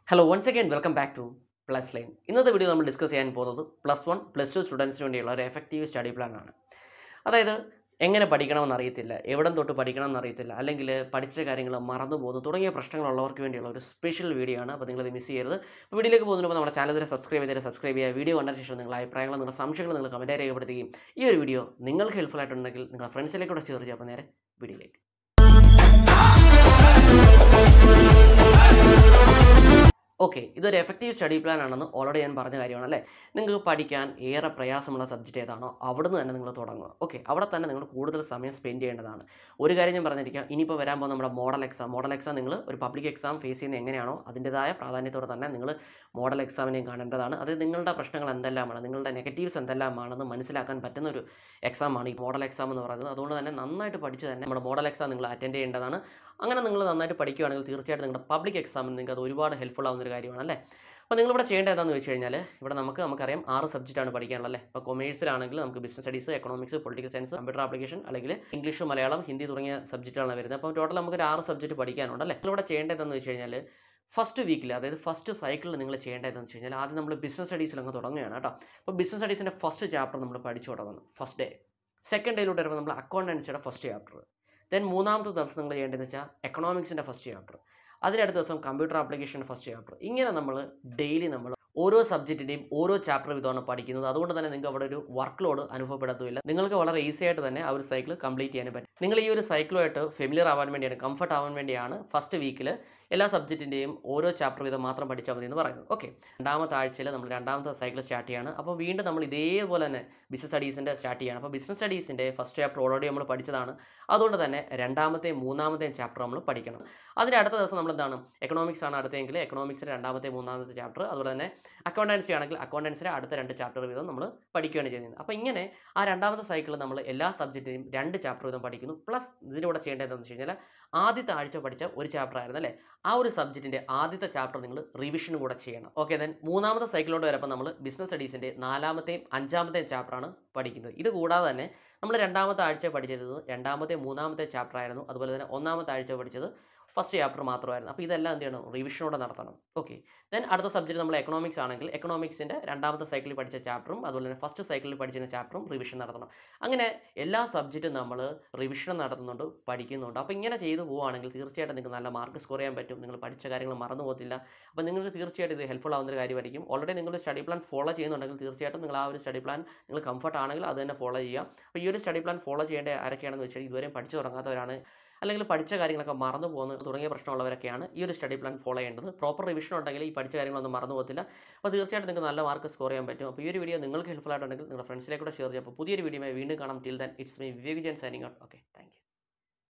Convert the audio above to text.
hello once again welcome back to plus line ഇന്നത്തെ video നമ്മൾ discuss ചെയ്യാൻ പോകുന്നത് പ്ലസ് വൺ പ്ലസ് ടു സ്റ്റുഡൻസിന് വേണ്ടിയുള്ള ഒരു എഫക്റ്റീവ് സ്റ്റഡി പ്ലാൻ ആണ് അതായത് എങ്ങനെ പഠിക്കണമെന്ന് അറിയത്തില്ല എവിടം തൊട്ട് പഠിക്കണമെന്ന് അറിയത്തില്ല അല്ലെങ്കിൽ പഠിച്ച കാര്യങ്ങൾ മറന്നു പോകുന്നു തുടങ്ങിയ പ്രശ്നങ്ങളുള്ളവർക്ക് വേണ്ടിയുള്ള ഒരു സ്പെഷ്യൽ വീഡിയോ ആണ് അപ്പോൾ നിങ്ങളത് മിസ് ചെയ്യരുത് അപ്പോൾ വീഡിയോയിലേക്ക് പോകുന്നതിന് മുമ്പ് നമ്മുടെ ചാനൽ വരെ സബ്സ്ക്രൈബ് ചെയ്തതിന് സബ്സ്ക്രൈബ് ചെയ്യുക വീഡിയോ കണ്ട ശേഷം നിങ്ങളുടെ അഭിപ്രായങ്ങൾ നിങ്ങളുടെ സംശയങ്ങൾ നിങ്ങൾ കമൻറ്റായി രേഖപ്പെടുത്തുകയും ഈ ഒരു വീഡിയോ നിങ്ങൾക്ക് ഹെൽപ്ഫുൾ ആയിട്ടുണ്ടെങ്കിൽ നിങ്ങളുടെ ഫ്രണ്ട്സിലേക്ക് കൂടെ ഷെയർ ചെയ്യുക അപ്പോൾ നേരെ വീഡിയോയിലേക്ക് ഓക്കെ ഇതൊരു എഫക്റ്റീവ് സ്റ്റഡി പ്ലാൻ ആണെന്ന് ഓൾറെഡി ഞാൻ പറഞ്ഞ കാര്യമാണ് അല്ലേ നിങ്ങൾക്ക് പഠിക്കാൻ ഏറെ പ്രയാസമുള്ള സബ്ജക്റ്റ് ഏതാണോ അവിടുന്ന് തന്നെ നിങ്ങൾ തുടങ്ങുക ഓക്കെ അവിടെ തന്നെ നിങ്ങൾ കൂടുതൽ സമയം സ്പെൻഡ് ചെയ്യേണ്ടതാണ് ഒരു കാര്യം ഞാൻ പറഞ്ഞിരിക്കാം ഇനിയിപ്പോൾ വരാൻ പോകുന്ന നമ്മുടെ മോഡൽ എക്സാം മോഡൽ എക്സാം നിങ്ങൾ ഒരു പബ്ലിക് എക്സാം ഫേസ് ചെയ്യുന്നത് എങ്ങനെയാണോ അതിൻ്റെതായ പ്രാധാന്യത്തോടെ തന്നെ നിങ്ങൾ മോഡൽ എക്സാമിനെയും കാണേണ്ടതാണ് അത് നിങ്ങളുടെ പ്രശ്നങ്ങൾ എന്തെല്ലാമാണ് നിങ്ങളുടെ നെഗറ്റീവ്സ് എന്തെല്ലാമാണെന്ന് മനസ്സിലാക്കാൻ പറ്റുന്ന ഒരു എക്സാമാണ് ഈ മോഡൽ എക്സാം എന്ന് പറയുന്നത് അതുകൊണ്ട് തന്നെ നന്നായിട്ട് പഠിച്ച് തന്നെ നമ്മുടെ മോഡൽ എക്സാം നിങ്ങൾ അറ്റൻഡ് ചെയ്യേണ്ടതാണ് അങ്ങനെ നിങ്ങൾ നന്നായിട്ട് പഠിക്കുകയാണെങ്കിൽ തീർച്ചയായിട്ടും നിങ്ങളുടെ പബ്ലിക് എക്സാമിന് നിങ്ങൾക്ക് അത് ഒരുപാട് ഹെൽപ്ഫുൾ ആവുന്ന ഒരു കാര്യമാണ് അല്ലേ അപ്പോൾ നിങ്ങളിവിടെ ചെയ്യേണ്ടത് എന്താണെന്ന് വെച്ച് കഴിഞ്ഞാൽ ഇവിടെ നമുക്ക് നമുക്കറിയാം ആറ് സബ്ജക്റ്റാണ് പഠിക്കാനുള്ളത് അല്ലേ ഇപ്പോൾ കൊമേഴ്സിലാണെങ്കിൽ നമുക്ക് business studies economics political science computer application അല്ലെങ്കിൽ ഇംഗ്ലീഷ് മലയാളം ഹിന്ദി തുടങ്ങിയ സബ്ജക്റ്റുകളാണ് വരുന്നത് അപ്പോൾ ടോട്ടൽ നമുക്ക് ഒരു ആറ് സബ്ജക്റ്റ് പഠിക്കാനുണ്ട് അല്ലേ നിങ്ങളിവിടെ ചെയ്യേണ്ടത് എന്താണെന്ന് വെച്ച് കഴിഞ്ഞാൽ ഫസ്റ്റ് വീക്കിൽ അതായത് ഫസ്റ്റ് സൈക്കിളിൽ നിങ്ങൾ ചെയ്യേണ്ടത് എന്താണെന്ന് വെച്ച് കഴിഞ്ഞാൽ ആദ്യം നമ്മൾ ബിസിനസ് സ്റ്റഡീസിൽ അങ്ങ് തുടങ്ങുകയാണ് കേട്ടോ അപ്പോൾ ബിസിനസ് സ്റ്റഡീസിൻ്റെ ഫസ്റ്റ് ചാപ്റ്റർ നമ്മൾ പഠിച്ചു തുടങ്ങുന്നു ഫസ്റ്റ് ഡേ സെക്കൻഡ് ഡേയിലൂടെ വരുമ്പോൾ നമ്മൾ അക്കൗണ്ടൻസിയുടെ ഫസ്റ്റ് ചാപ്റ്റർ ദെൻ മൂന്നാമത്തെ ദിവസം നിങ്ങൾ ചെയ്യേണ്ടതെന്ന് വെച്ചാൽ എക്കണോമിക്സിൻ്റെ ഫസ്റ്റ് ചാപ്റ്റർ അതിനടുത്ത ദിവസം കമ്പ്യൂട്ടർ ആപ്ലിക്കേഷൻ്റെ ഫസ്റ്റ് ചാപ്റ്റർ ഇങ്ങനെ നമ്മൾ ഡെയിലി നമ്മൾ ഓരോ സബ്ജക്റ്റിൻ്റെയും ഓരോ ചാപ്റ്റർ വിധമാണ് പഠിക്കുന്നത് അതുകൊണ്ട് തന്നെ നിങ്ങൾക്ക് അവിടെ ഒരു വർക്ക് ലോഡ് അനുഭവപ്പെടത്തുമില്ല നിങ്ങൾക്ക് വളരെ ഈസി ആയിട്ട് തന്നെ ആ ഒരു സൈക്കിൾ കംപ്ലീറ്റ് ചെയ്യാൻ പറ്റും നിങ്ങൾ ഈ ഒരു സൈക്കിളുമായിട്ട് ഫെമിലിയർ ആവാൻ വേണ്ടിയാണ് കംഫർട്ട് ആവാൻ വേണ്ടിയാണ് ഫസ്റ്റ് വീക്കിൽ എല്ലാ സബ്ജക്റ്റിൻ്റെയും ഓരോ ചാപ്റ്റർ വീതം മാത്രം പഠിച്ചാൽ മതി എന്ന് പറയുന്നത് ഓക്കെ രണ്ടാമത്തെ ആഴ്ചയിൽ നമ്മൾ രണ്ടാമത്തെ സൈക്കിൾ സ്റ്റാർട്ട് ചെയ്യാണ് അപ്പോൾ വീണ്ടും നമ്മൾ ഇതേപോലെ തന്നെ ബിസിനസ് സ്റ്റഡീസിൻ്റെ സ്റ്റാർട്ട് ചെയ്യണം അപ്പോൾ ബിസിനസ് സ്റ്റഡീസിൻ്റെ ഫസ്റ്റ് ചാപ്റ്റർ ഓൾറെഡി നമ്മൾ പഠിച്ചതാണ് അതുകൊണ്ട് തന്നെ രണ്ടാമത്തെയും മൂന്നാമത്തെയും ചാപ്റ്റർ നമ്മൾ പഠിക്കണം അതിൻ്റെ അടുത്ത ദിവസം നമ്മൾ എന്താണ് എക്കണോമിക്സ് ആണ് അടുത്തെങ്കിൽ എക്കണോമിക്സിൻ്റെ രണ്ടാമത്തെ മൂന്നാമത്തെ ചാപ്റ്റർ അതുപോലെ തന്നെ അക്കൗണ്ടൻസി ആണെങ്കിൽ അക്കൗണ്ടൻസിൻ്റെ അടുത്ത രണ്ട് ചാപ്റ്റർ വീതം നമ്മൾ പഠിക്കുകയാണ് ചെയ്യുന്നത് അപ്പോൾ ഇങ്ങനെ ആ രണ്ടാമത്തെ സൈക്കിളിൽ നമ്മൾ എല്ലാ സബ്ജക്റ്റിനും രണ്ട് ചാപ്റ്റർ വീതം പഠിക്കുന്നു പ്ലസ് ഇതിലൂടെ ചെയ്യേണ്ടത് എന്താണെന്ന് വെച്ച് കഴിഞ്ഞാൽ ആദ്യത്തെ ആഴ്ച പഠിച്ച ഒരു ചാപ്റ്റർ ആയിരുന്നു അല്ലേ ആ ഒരു സബ്ജക്റ്റിൻ്റെ ആദ്യത്തെ ചാപ്റ്റർ നിങ്ങൾ റിവിഷനും കൂടെ ചെയ്യണം ഓക്കെ ദെൻ മൂന്നാമത്തെ സൈക്കിളോട് വരുമ്പോൾ നമ്മൾ ബിസിനസ് സ്റ്റഡീസിൻ്റെ നാലാമത്തെയും അഞ്ചാമത്തെയും ചാപ്റ്ററാണ് പഠിക്കുന്നത് ഇത് കൂടാതെ തന്നെ നമ്മൾ രണ്ടാമത്തെ ആഴ്ച പഠിച്ചിരുന്നത് രണ്ടാമത്തെ മൂന്നാമത്തെ ചാപ്റ്റർ ആയിരുന്നു അതുപോലെ തന്നെ ഒന്നാമത്തെ ആഴ്ച പഠിച്ചത് ഫസ്റ്റ് ചാപ്റ്റർ മാത്രമായിരുന്നു അപ്പോൾ ഇതെല്ലാം എന്ത് ചെയ്യണം റിവിഷനോടെ നടത്തണം ഓക്കെ ദെൻ അടുത്ത സബ്ജക്റ്റ് നമ്മൾ എക്കണോമിക്സ് ആണെങ്കിൽ എക്കണോമിക്സിൻ്റെ രണ്ടാമത്തെ സൈക്കിളിൽ പഠിച്ച ചാപ്റ്ററും അതുപോലെ തന്നെ ഫസ്റ്റ് സൈക്കിളിൽ പഠിച്ച ചാപ്റ്ററും റിവിഷൻ നടത്തണം അങ്ങനെ എല്ലാ സബ്ജക്റ്റും നമ്മൾ റിവിഷൻ നടത്തുന്നുണ്ട് പഠിക്കുന്നുണ്ട് അപ്പോൾ ഇങ്ങനെ ചെയ്തു പോവുകയാണെങ്കിൽ തീർച്ചയായിട്ടും നിങ്ങൾക്ക് നല്ല മാർക്ക് സ്കോർ ചെയ്യാൻ പറ്റും നിങ്ങൾ പഠിച്ച കാര്യങ്ങൾ മറന്നു പോകത്തില്ല അപ്പോൾ നിങ്ങൾക്ക് തീർച്ചയായിട്ടും ഇത് ഹെൽപ്ഫുൾ ആവുന്ന ഒരു കാര്യമായിരിക്കും ഓൾറെഡി നിങ്ങൾ സ്റ്റഡി പ്ലാൻ ഫോളോ ചെയ്യുന്നുണ്ടെങ്കിൽ തീർച്ചയായിട്ടും നിങ്ങൾ ആ ഒരു സ്റ്റഡി പ്ലാൻ നിങ്ങൾ കംഫർട്ട് ആണെങ്കിൽ അത് തന്നെ ഫോളോ ചെയ്യുക അപ്പോൾ ഈ ഒരു സ്റ്റഡി പ്ലാൻ ഫോളോ ചെയ്യേണ്ട ആരൊക്കെയാണെന്ന് വെച്ചാൽ ഇതുവരെയും പഠിച്ചു തുടങ്ങാത്തവരാണ് അല്ലെങ്കിൽ പഠിച്ച കാര്യങ്ങളൊക്കെ മറന്നു പോകുന്ന തുടങ്ങിയ പ്രശ്നമുള്ളവരൊക്കെയാണ് ഈ ഒരു സ്റ്റഡി പ്ലാൻ ഫോളോ ചെയ്യേണ്ടത് പ്രോപ്പർ റിവിഷൻ ഉണ്ടെങ്കിൽ ഈ പഠിച്ച കാര്യങ്ങളൊന്നും മറന്നു പോകത്തില്ല അപ്പോൾ തീർച്ചയായിട്ടും നിങ്ങൾക്ക് നല്ല മാർക്ക് സ്കോർ ചെയ്യാൻ പറ്റും അപ്പോൾ ഈ ഒരു വീഡിയോ നിങ്ങൾക്ക് ഹെൽപ്ഫുൾ ആയിട്ടുണ്ടെങ്കിൽ നിങ്ങളുടെ ഫ്രണ്ട്സിലേക്ക് കൂടെ ഷെയർ ചെയ്യുക അപ്പോൾ പുതിയൊരു വീഡിയോ വീണ്ടും കാണാം till then it's my Vivek Jan signing out okay thank